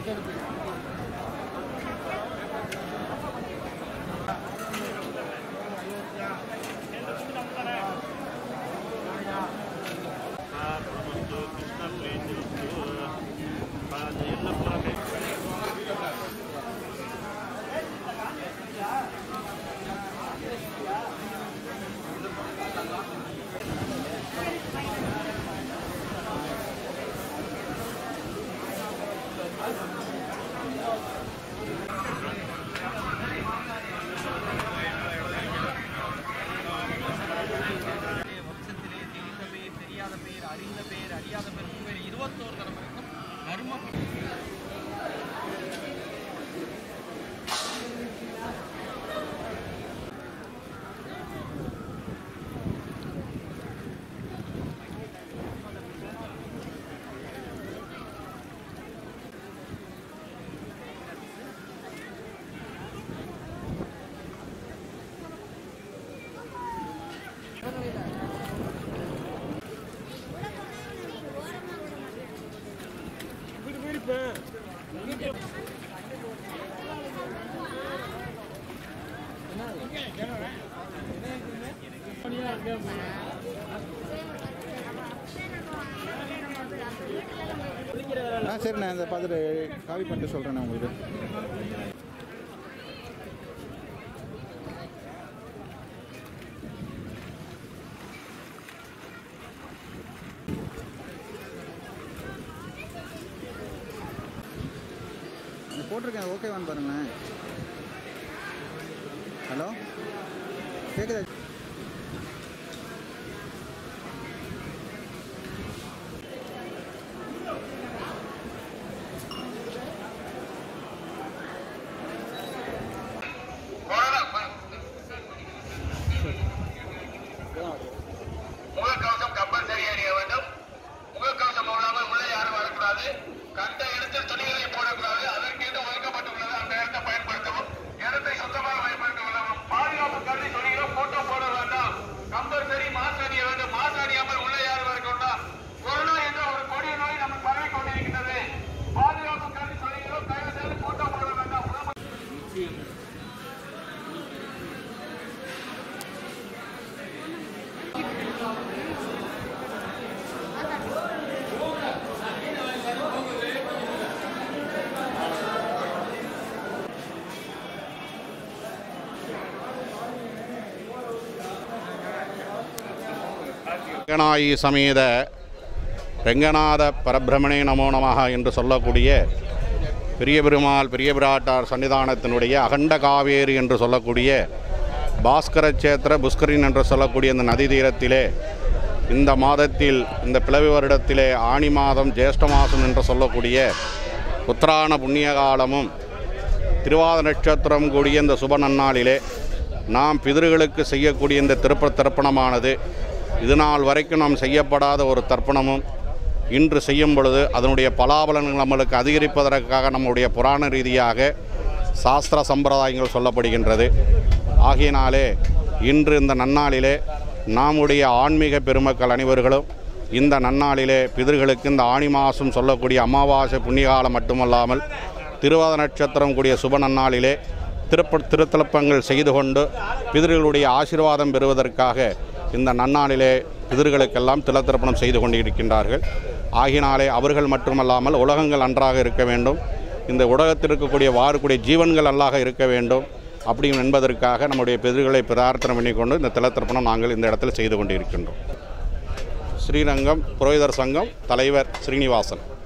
வம்சத்திலே தெரிந்த பேர் தெரியாத பேர் அறிந்த பேர் அறியாத பேர் பேர் இருபத்தோரு தலைமுறைக்கும் தர்ம ஆ சரி நான் இதை பார்த்துட்டு காவி பண்ணிட்டு சொல்கிறேன் உங்களுக்கு இது போட்டிருக்கேன் ஓகேவான்னு பாருங்களேன் ஹலோ கேட்குதா முகக்கவசம் கம்பல்சரி அணிய வேண்டும் முகக்கவசம் இல்லாமல் உள்ள யாரும் வரக்கூடாது கண்ட இடத்தில் துணிகளை போடக்கூடாது அதற்கென்று ஒதுக்கப்பட்டுள்ளது அந்த இடத்தை பயன்படுத்தவும் இடத்தை சுத்தமாக பயன்படுத்த உள்ளவும் பாதுகாப்பு கருதி துணிகளை போட்டோ போட வேண்டாம் கம்பல்சரி மாஸ்க் அணிய வேண்டும் மாஸ்க் அணியாமல் உள்ள யாரும் வரக்கூடா கொரோனா என்ற ஒரு கொடிய நோய் நம்ம பரவி கொண்டிருக்கின்றது பாதுகாப்பு கருதி துணிகளும் தயவு செய்து போட்டோ போட வேண்டாம் உணவு ரங்கநாயகி சமேத ரங்கநாத பரபிரமணே நமோ நமஹ என்று சொல்லக்கூடிய பெரிய பெருமாள் பெரிய பிராட்டார் சன்னிதானத்தினுடைய அகண்ட காவேரி என்று சொல்லக்கூடிய பாஸ்கர சேத்திர புஷ்கரின் என்று சொல்லக்கூடிய இந்த நதி தீரத்திலே இந்த மாதத்தில் இந்த பிளவி வருடத்திலே ஆணி மாதம் ஜேஷ்ட மாதம் என்று சொல்லக்கூடிய உத்தராயண புண்ணிய காலமும் திருவாத நட்சத்திரம் கூடிய இந்த சுப நன்னாளிலே நாம் பிதர்களுக்கு செய்யக்கூடிய இந்த திருப்ப தர்ப்பணமானது இது நாள் வரைக்கும் நாம் செய்யப்படாத ஒரு தர்ப்பணமும் இன்று செய்யும் பொழுது அதனுடைய பலாபலன்கள் நம்மளுக்கு அதிகரிப்பதற்காக நம்முடைய புராண ரீதியாக சாஸ்திர சம்பிரதாயங்கள் சொல்லப்படுகின்றது ஆகையினாலே இன்று இந்த நன்னாளிலே நாமுடைய ஆன்மீக பெருமக்கள் அனைவர்களும் இந்த நன்னாளிலே பிதர்களுக்கு இந்த ஆணி மாதம் சொல்லக்கூடிய அமாவாசை புண்ணியகாலம் மட்டுமல்லாமல் திருவாத நட்சத்திரம் கூடிய சுப நன்னாளிலே திருப்ப திருத்தலப்பங்கள் செய்து கொண்டு பிதர்களுடைய ஆசீர்வாதம் பெறுவதற்காக இந்த நன்னாளிலே பிதர்களுக்கெல்லாம் திலத்திருப்பணம் செய்து கொண்டிருக்கின்றார்கள் ஆகினாலே அவர்கள் மட்டுமல்லாமல் உலகங்கள் நன்றாக இருக்க வேண்டும் இந்த உலகத்தில் இருக்கக்கூடிய வாழக்கூடிய ஜீவன்கள் நல்லாக இருக்க வேண்டும் அப்படி என்பதற்காக நம்முடைய பிதர்களை பிரார்த்தனை பண்ணிக்கொண்டு இந்த திலத்திருப்பணம் நாங்கள் இந்த இடத்தில் செய்து கொண்டிருக்கின்றோம் ஸ்ரீரங்கம் புரோகிதர் சங்கம் தலைவர் ஸ்ரீனிவாசன்